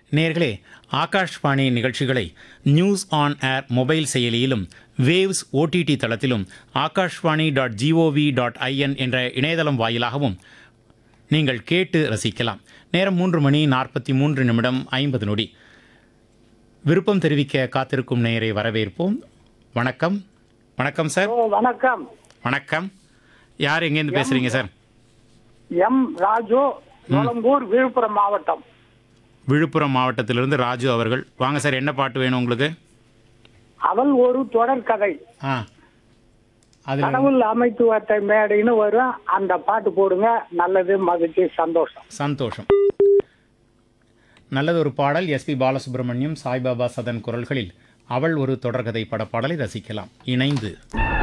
நேர்களே ஆகாஷ்வாணி நிகழ்ச்சிகளை news on air mobile செயலியிலும் வேவ்ஸ் ஓடிடி தளத்திலும் Akashvani dot gov dot in என்ற இணையதளம் வாயிலாகவும் நீங்கள் கேட்டு ரசிக்கலாம் நேரம் மூன்று மணி நாற்பத்தி மூன்று நிமிடம் ஐம்பது நொடி விருப்பம் தெரிவிக்க காத்திருக்கும் நேயரை வரவேற்போம் வணக்கம் வணக்கம் சார் ஓ வணக்கம் வணக்கம் யார் எங்கேருந்து பேசுகிறீங்க சார் எம் ராஜு நுளம்பூர் விழுப்புரம் மாவட்டம் விழுப்புரம் மாவட்டத்திலிருந்து ராஜு அவர்கள் வாங்க சார் என்ன பாட்டு வேணும் உங்களுக்கு அவள் ஒரு தொடர்கதை ஆ அதில் கடவுள் அமைத்துவத்தை மேடைன்னு வரும் அந்த பாட்டு போடுங்க நல்லது மகிழ்ச்சி சந்தோஷம் சந்தோஷம் நல்லதொரு பாடல் எஸ்பி பாலசுப்ரமணியம் சாய்பாபா சதன் குரல்களில் அவள் ஒரு தொடர்கதை பட பாடலை ரசிக்கலாம் இணைந்து